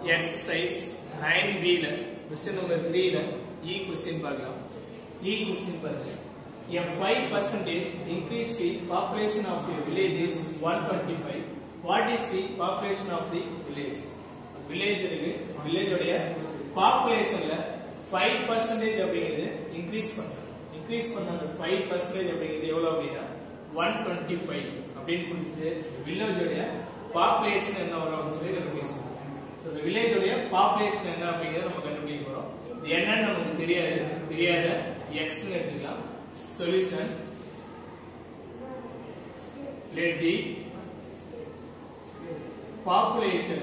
Exercise nine பில question number த்ரீல இ கொஸ்டின் பார்க்கலாம் இ கொஸ்டின் பாருங்க A 5 percentage increase the population of a village is 125. What is the population of the village? village இருக்கு village உடைய populationல 5 percentage அப்படிங்கிறது increase பண்றாங்க increase பண்ண அந்த 5 percentage அப்படிங்கிறது எவ்வளவு அப்படின்னா 125 அப்படின்னு கொடுத்துட்டு village உடைய population என்ன வரும் அப்படின்னு சொல்லி கண்டுபிடிச்சு ஸோ இந்த village உடைய population என்ன அப்படிங்கிறத நம்ம கண்டுபிடிக்க போறோம் இது என்னன்னு நமக்கு தெரியாது தெரியாத எக்ஸ்னு எடுத்துக்கலாம் solution let the population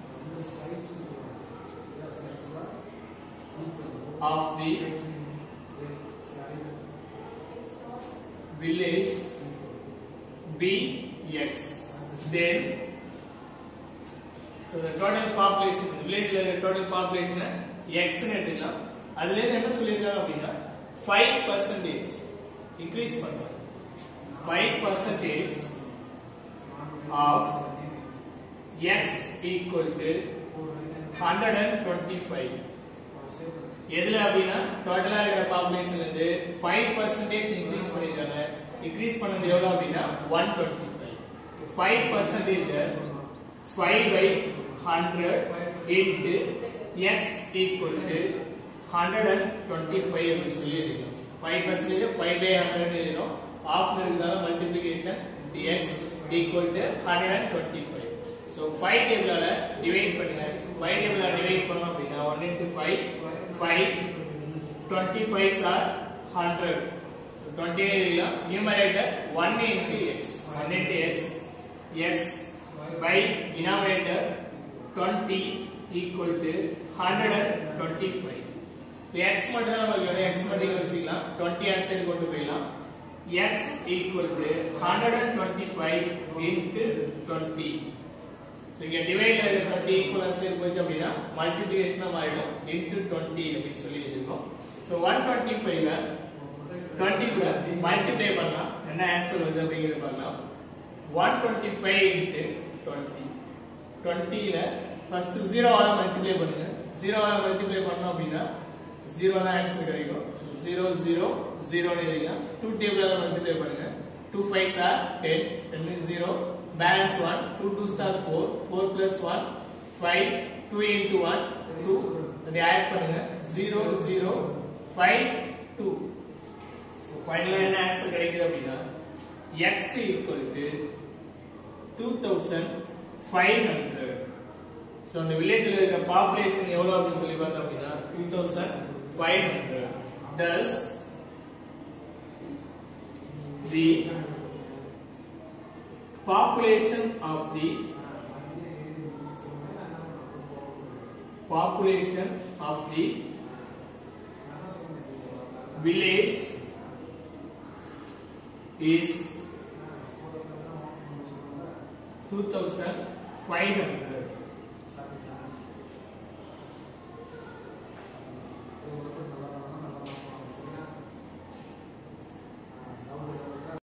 of the village be x then so the total population the village ல இருக்க total population x ன்னு எடுத்துக்கலாம் அதுல இருந்து என்ன சொல்லிருக்காங்க அப்படின்னா 5 percentage increase பண்றாங்க 5 percentage of x equal to 125 எதுல அப்படின்னா டோட்டலா இருக்கிற பாப்புலேஷன்ல இருந்து 5 பர்சன்டேஜ் இன்க்ரீஸ் பண்ணிருக்காங்க இன்க்ரீஸ் பண்ணது எவ்வளவு அப்படின்னா 125 5 percentage 5 by 100 into x equal to 125 அப்படின்னு சொல்லி எழுதிக்கலாம் 5 பர்சன்டேஜ் 5 by 100 எழுதிடும் ஆஃப் இருக்கிறதால multiplication x equal to 125 so 5 டேபிளால டிவைட் பண்ணுங்க 5 டேபிளால டிவைட் பண்ணோம் அப்படின்னா 1 into 5 5 25s are 100 so 20 எழுதிக்கலாம் numerator 1 into x 1 into x x by denominator 20 equal to 125 so x மட்டும் தான் நமக்கு வேணும் x மட்டும் இங்க வச்சுக்கலாம் 20 அந்த சைடு கொண்டு போயிடலாம் x equal to 125 into 20 so இங்க டிவைட்ல இருக்க 20 ஈக்குவல் சைடு போச்சு அப்படின்னா மல்டிப்ளிகேஷனா மாறிடும் into 20 அப்படின்னு சொல்லி எழுதிருக்கோம் so 125 ல 20 கூட மல்டிப்ளை பண்ணலாம் என்ன ஆன்சர் வருது அப்படிங்கறது பார்க்கலாம் 125 into 20 20 ல ஃபர்ஸ்ட் 0 ஆல மல்டிப்ளை பண்ணுங்க 0 ஆல மல்டிப்ளை பண்ணோம் அப்படின்னா 0 தான் ஆன்சர் கிடைக்கும் 0 0 0 னு எழுதிக்கலாம் 2 டேபிளால மல்டிப்ளை பண்ணுங்க 2 5s are 10 10 is 0 balance 1 2 2s are 4 4 plus 1 5 2 into 1 2 அதை ஆட் பண்ணுங்க 0 0 5 2 so ஃபைனலா என்ன ஆன்சர் கிடைக்குது அப்படின்னா x equal to 2500 so அந்த வில்லேஜ்ல இருக்க பாப்புலேஷன் எவ்வளவு அப்படின்னு சொல்லி பார்த்தோம் அப்படின்னா 2500 thus the population of the population of the village is 2500